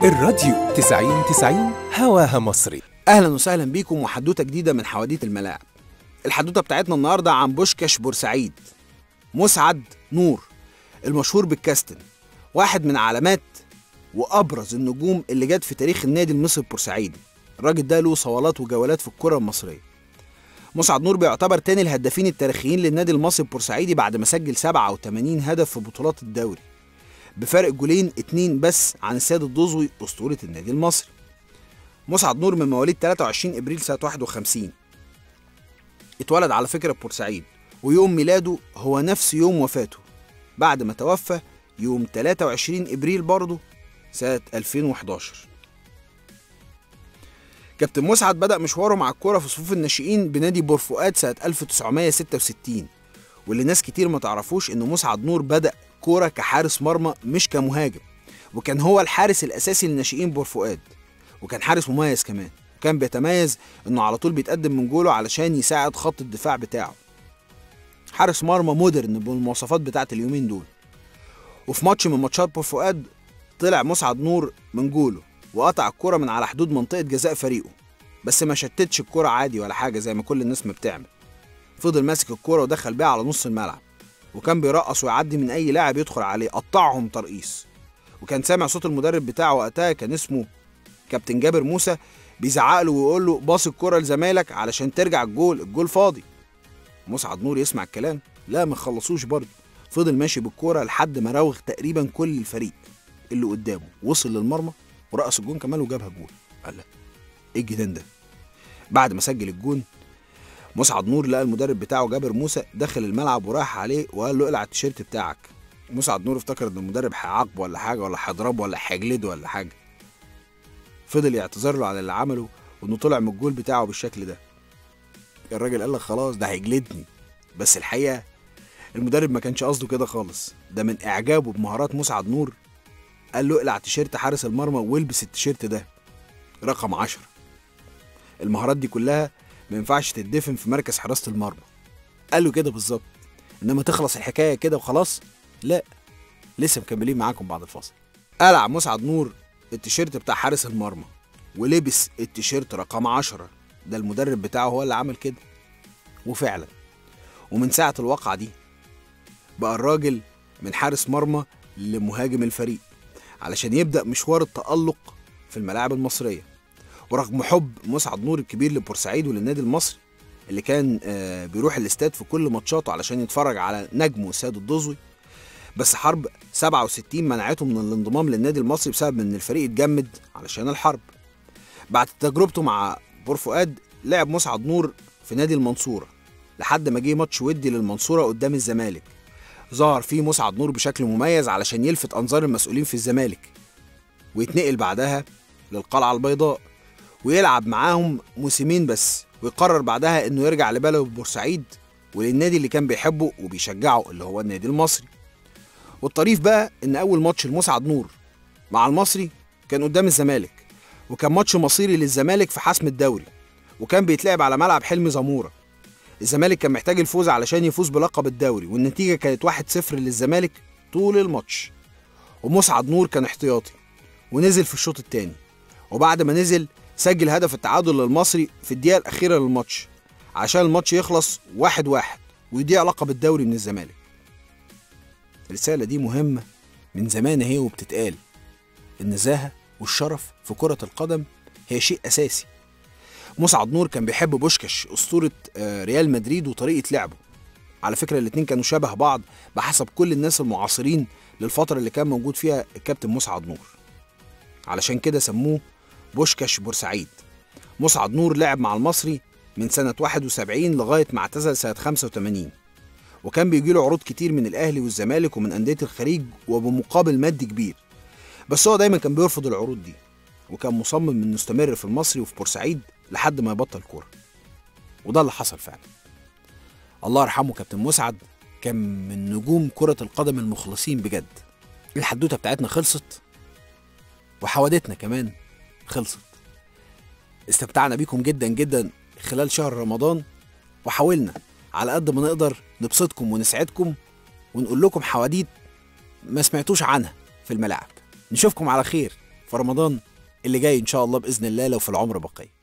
الراديو 90 90 هواها مصري اهلا وسهلا بيكم وحدوته جديده من حواديت الملاعب الحدوته بتاعتنا النهارده عن بوشكاش بورسعيد مسعد نور المشهور بالكاستن واحد من علامات وابرز النجوم اللي جت في تاريخ النادي المصري البورسعيدي الراجل ده له صولات وجولات في الكره المصريه مسعد نور بيعتبر تاني الهدافين التاريخيين للنادي المصري البورسعيدي بعد ما سجل 87 هدف في بطولات الدوري بفارق جولين اتنين بس عن السيد الدوزوي أسطورة النادي المصري مسعد نور من مواليد 23 ابريل سنه 51 اتولد على فكره بورسعيد ويوم ميلاده هو نفس يوم وفاته بعد ما توفى يوم 23 ابريل برضه سنه 2011 كابتن مسعد بدأ مشواره مع الكورة في صفوف الناشئين بنادي بورفؤاد سنة 1966 واللي ناس كتير ما تعرفوش إن مسعد نور بدأ كورة كحارس مرمى مش كمهاجم وكان هو الحارس الأساسي للناشئين بورفؤاد وكان حارس مميز كمان وكان بيتميز انه على طول بيتقدم من جوله علشان يساعد خط الدفاع بتاعه حارس مرمى مودرن بالمواصفات بتاعت اليومين دول وفي ماتش من ماتشات بور فؤاد طلع مسعد نور من جوله وقطع الكرة من على حدود منطقة جزاء فريقه بس ما شتتش الكرة عادي ولا حاجة زي ما كل الناس ما بتعمل فضل ماسك الكرة ودخل بيها على نص الملعب وكان بيرقص ويعدي من أي لاعب يدخل عليه قطعهم ترقيص وكان سامع صوت المدرب بتاعه وقتها كان اسمه كابتن جابر موسى بيزعق له ويقول له باص الكرة لزمايلك علشان ترجع الجول الجول فاضي مسعد نور يسمع الكلام لا ما خلصوش برضه فضل ماشي بالكرة لحد ما راوغ تقريبا كل الفريق اللي قدامه وصل للمرمى ورقص الجون كمان وجابها جول قال لا ايه الجنان ده بعد ما سجل الجون مسعد نور لقى المدرب بتاعه جابر موسى دخل الملعب وراح عليه وقال له اقلع التيشيرت بتاعك مسعد نور افتكر ان المدرب هيعاقبه ولا حاجه ولا هيضربه ولا هيجلده ولا حاجه فضل يعتذر له على اللي عمله وانه طلع من الجول بتاعه بالشكل ده الراجل قال لك خلاص ده هيجلدني بس الحقيقه المدرب ما كانش قصده كده خالص ده من اعجابه بمهارات مسعد نور قال له اقلع تيشيرت حارس المرمى والبس التيشيرت ده رقم عشرة المهارات دي كلها ما ينفعش تدفن في مركز حراسة المرمى قال له كده بالظبط انما تخلص الحكايه كده وخلاص لا لسه مكملين معاكم بعد الفاصل قلع مسعد نور التيشيرت بتاع حارس المرمى ولبس التيشيرت رقم عشرة ده المدرب بتاعه هو اللي عمل كده وفعلا ومن ساعة الواقعة دي بقى الراجل من حارس مرمى لمهاجم الفريق علشان يبدأ مشوار التألق في الملاعب المصرية ورغم حب مسعد نور الكبير لبورسعيد وللنادي المصري اللي كان آه، بيروح الاستاد في كل ماتشاته علشان يتفرج على نجمه سيد الدزوي بس حرب 67 منعته من الانضمام للنادي المصري بسبب ان الفريق اتجمد علشان الحرب بعد تجربته مع بور فؤاد لعب مسعد نور في نادي المنصورة لحد ما جه ماتش ودي للمنصورة قدام الزمالك ظهر فيه مسعد نور بشكل مميز علشان يلفت أنظار المسؤولين في الزمالك ويتنقل بعدها للقلعة البيضاء ويلعب معاهم موسمين بس ويقرر بعدها انه يرجع لبلده بورسعيد وللنادي اللي كان بيحبه وبيشجعه اللي هو النادي المصري والطريف بقى ان اول ماتش لمسعد نور مع المصري كان قدام الزمالك وكان ماتش مصيري للزمالك في حسم الدوري وكان بيتلعب على ملعب حلمي زموره الزمالك كان محتاج الفوز علشان يفوز بلقب الدوري والنتيجه كانت 1-0 للزمالك طول الماتش ومسعد نور كان احتياطي ونزل في الشوط الثاني وبعد ما نزل سجل هدف التعادل للمصري في الدقيقه الاخيره للماتش عشان الماتش يخلص واحد واحد ويضيع لقب الدوري من الزمالك الرسالة دي مهمة من زمان اهي وبتتقال النزاهة والشرف في كرة القدم هي شيء أساسي مسعد نور كان بيحب بوشكاش أسطورة آه، ريال مدريد وطريقة لعبه على فكرة الاتنين كانوا شبه بعض بحسب كل الناس المعاصرين للفترة اللي كان موجود فيها الكابتن مسعد نور علشان كده سموه بوشكاش بورسعيد مسعد نور لعب مع المصري من سنة 71 لغاية ما اعتزل سنة 85 وكان بيجي له عروض كتير من الاهلي والزمالك ومن انديه الخليج وبمقابل مادي كبير بس هو دايما كان بيرفض العروض دي وكان مصمم انه يستمر في المصري وفي بورسعيد لحد ما يبطل كوره وده اللي حصل فعلا الله يرحمه كابتن مسعد كان من نجوم كرة القدم المخلصين بجد الحدوتة بتاعتنا خلصت وحوادتنا كمان خلصت استمتعنا بيكم جدا جدا خلال شهر رمضان وحاولنا على قد ما نقدر نبسطكم ونسعدكم ونقول لكم حواديت ما سمعتوش عنها في الملاعب نشوفكم على خير في رمضان اللي جاي ان شاء الله باذن الله لو في العمر بقيه